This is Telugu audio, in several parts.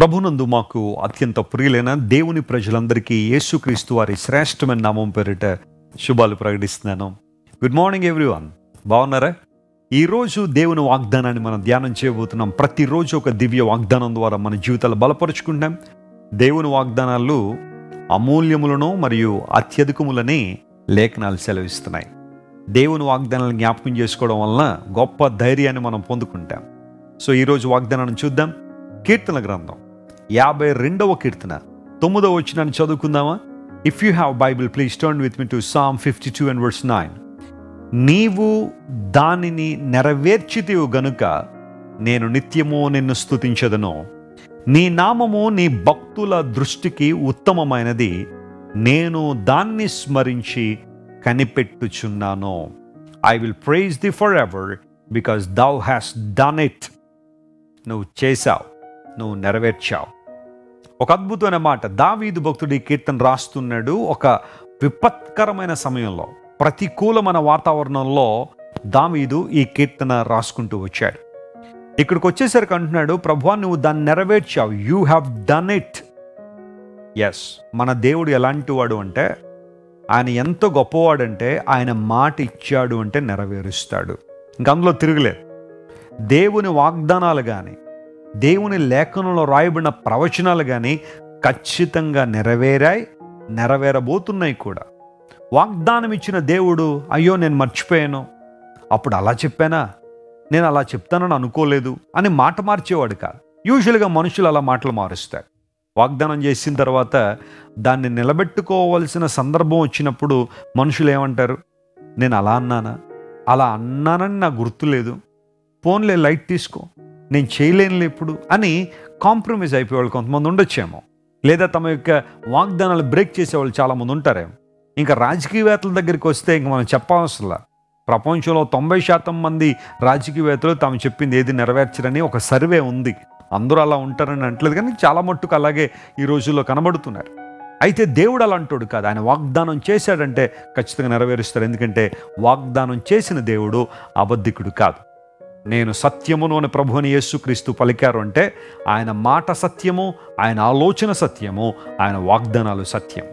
ప్రభునందు మాకు అత్యంత ప్రియులైన దేవుని ప్రజలందరికీ యేసుక్రీస్తు వారి శ్రేష్టమైన నామం పేరిట శుభాలు ప్రకటిస్తున్నాను గుడ్ మార్నింగ్ ఎవ్రీవన్ బాగున్నారా ఈరోజు దేవుని వాగ్దానాన్ని మనం ధ్యానం చేయబోతున్నాం ప్రతిరోజు ఒక దివ్య వాగ్దానం ద్వారా మన జీవితాలు బలపరుచుకుంటాం దేవుని వాగ్దానాలు అమూల్యములను మరియు అత్యధికములని లేఖనాలు సెలవిస్తున్నాయి దేవుని వాగ్దానాలను జ్ఞాపకం చేసుకోవడం వలన గొప్ప ధైర్యాన్ని మనం పొందుకుంటాం సో ఈరోజు వాగ్దానాన్ని చూద్దాం కీర్తన గ్రంథం యాభై రెండవ కీర్తన తొమ్మిదవ వచ్చినాన్ని చదువుకుందామా if you have Bible please turn with me to psalm fifty two and words nine నీవు దానిని నెరవేర్చితివు గనుక నేను నిత్యము నిన్ను స్తుతించదను నీ నామము నీ భక్తుల దృష్టికి ఉత్తమమైనది నేను దాన్ని స్మరించి కనిపెట్టుచున్నాను I will praise thee for ever because thou has done it నువ్వు చేశావు నువ్వు నెరవేర్చావు ఒక అద్భుతమైన మాట దావీదు భక్తుడి కీర్తన రాస్తున్నాడు ఒక విపత్కరమైన సమయంలో ప్రతికూలమైన వాతావరణంలో దావీదు ఈ కీర్తన రాసుకుంటూ వచ్చాడు ఇక్కడికి వచ్చేసరికి అంటున్నాడు ప్రభా నువ్వు దాన్ని నెరవేర్చావు యూ హ్యావ్ డన్ ఇట్ ఎస్ మన దేవుడు ఎలాంటి వాడు అంటే ఆయన ఎంత గొప్పవాడంటే ఆయన మాట ఇచ్చాడు అంటే నెరవేరుస్తాడు ఇంక అందులో తిరగలేదు దేవుని వాగ్దానాలు కానీ దేవుని లేఖనంలో రాయబడిన ప్రవచనాలు కానీ ఖచ్చితంగా నెరవేరాయి నెరవేరబోతున్నాయి కూడా వాగ్దానం ఇచ్చిన దేవుడు అయ్యో నేను మర్చిపోయాను అప్పుడు అలా చెప్పానా నేను అలా చెప్తానని అనుకోలేదు అని మాట మార్చేవాడు కాదు యూజువల్గా మనుషులు అలా మాటలు మారుస్తారు వాగ్దానం చేసిన తర్వాత దాన్ని నిలబెట్టుకోవాల్సిన సందర్భం వచ్చినప్పుడు మనుషులు ఏమంటారు నేను అలా అన్నానా అలా అన్నానని నాకు గుర్తులేదు ఫోన్లే లైట్ తీసుకో నేను చేయలేనులే ఇప్పుడు అని కాంప్రమైజ్ అయిపోయేవాళ్ళు కొంతమంది ఉండొచ్చేమో లేదా తమ యొక్క వాగ్దానాలు బ్రేక్ చేసేవాళ్ళు చాలామంది ఉంటారేమో ఇంకా రాజకీయవేత్తల దగ్గరికి వస్తే ఇంక మనం చెప్పవసరంలా ప్రపంచంలో తొంభై శాతం మంది రాజకీయవేత్తలు తాము చెప్పింది ఏది నెరవేర్చరని ఒక సర్వే ఉంది అందరూ అలా ఉంటారని అంటలేదు కానీ చాలా మట్టుకు అలాగే ఈ రోజుల్లో కనబడుతున్నారు అయితే దేవుడు అలా అంటాడు కాదు ఆయన వాగ్దానం చేశాడంటే ఖచ్చితంగా నెరవేరుస్తాడు ఎందుకంటే వాగ్దానం చేసిన దేవుడు అబద్ధికుడు కాదు నేను సత్యమును అని ప్రభు అని యేసుక్రీస్తు పలికారు అంటే ఆయన మాట సత్యము ఆయన ఆలోచన సత్యము ఆయన వాగ్దానాలు సత్యం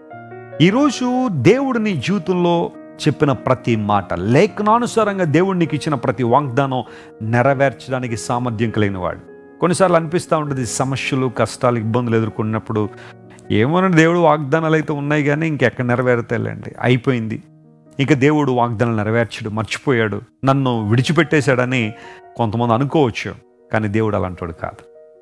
ఈరోజు దేవుడు నీ జీవితంలో చెప్పిన ప్రతి మాట లేఖనానుసారంగా దేవుడు నీకు ఇచ్చిన ప్రతి వాగ్దానం నెరవేర్చడానికి సామర్థ్యం కలిగిన వాడు కొన్నిసార్లు అనిపిస్తూ ఉంటుంది సమస్యలు కష్టాలు ఇబ్బందులు ఎదుర్కొన్నప్పుడు ఏమోనండి దేవుడు వాగ్దానాలు అయితే ఉన్నాయి కానీ ఇంకెక్కడ నెరవేరుతాయిలేండి అయిపోయింది ఇక దేవుడు వాగ్దానాలు నెరవేర్చడు మర్చిపోయాడు నన్ను విడిచిపెట్టేశాడని కొంతమంది అనుకోవచ్చు కానీ దేవుడు అలాంటాడు కాదు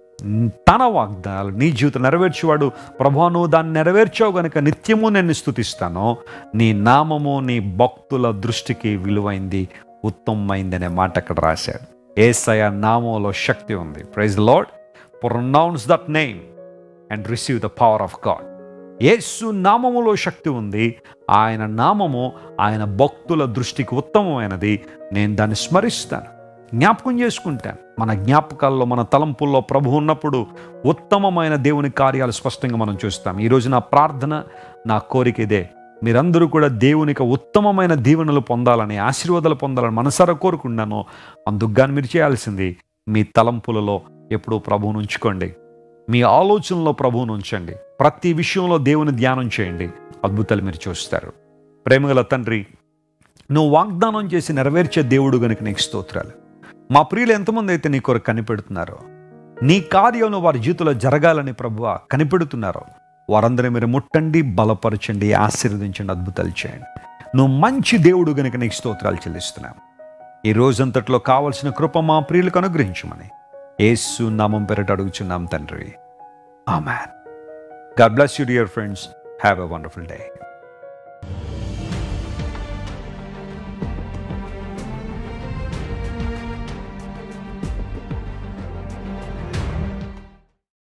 తన వాగ్దానాలు నీ జీవితం నెరవేర్చేవాడు ప్రభా నువ్వు దాన్ని నెరవేర్చావు గనుక నిత్యము నేను స్థుతిస్తాను నీ నామము నీ భక్తుల దృష్టికి విలువైంది ఉత్తమమైంది అనే మాట అక్కడ రాశాడు ఏసయ నామంలో శక్తి ఉంది praise Lord pronounce that name and receive the power of God Yesu నామములో శక్తి ఉంది ఆయన నామము ఆయన భక్తుల దృష్టికి ఉత్తమమైనది నేను దాన్ని స్మరిస్తాను జ్ఞాపకం చేసుకుంటాను మన జ్ఞాపకాల్లో మన తలంపుల్లో ప్రభు ఉన్నప్పుడు ఉత్తమమైన దేవుని కార్యాలు స్పష్టంగా మనం చూస్తాం ఈరోజు నా ప్రార్థన నా కోరిక ఇదే మీరందరూ కూడా దేవునికి ఉత్తమమైన దీవెనలు పొందాలని ఆశీర్వాదాలు పొందాలని మనసారా కోరుకున్నాను అందుకుగాని మీరు చేయాల్సింది మీ తలంపులలో ఎప్పుడూ ప్రభువును ఉంచుకోండి మీ ఆలోచనలో ప్రభువును ఉంచండి ప్రతి విషయంలో దేవుని ధ్యానం చేయండి అద్భుతాలు మీరు చూస్తారు ప్రేమగల తండ్రి నువ్వు వాగ్దానం చేసి నెరవేర్చే దేవుడు గనుక నీకు స్తోత్రాలు మా ప్రియులు ఎంతమంది అయితే నీ కొరకు కనిపెడుతున్నారో నీ కార్యంలో వారి జీవితంలో జరగాలని ప్రభువ కనిపెడుతున్నారో వారందరూ మీరు ముట్టండి బలపరచండి ఆశీర్వదించండి అద్భుతాలు చేయండి నువ్వు మంచి దేవుడు గనుక నీకు స్తోత్రాలు చెల్లిస్తున్నావు ఈ రోజంతట్లో కావలసిన కృప మా ప్రియులకు అనుగ్రహించమని ఏసు నామం పెరట అడుగుచున్నాం తండ్రి amen God bless you dear friends have a wonderful day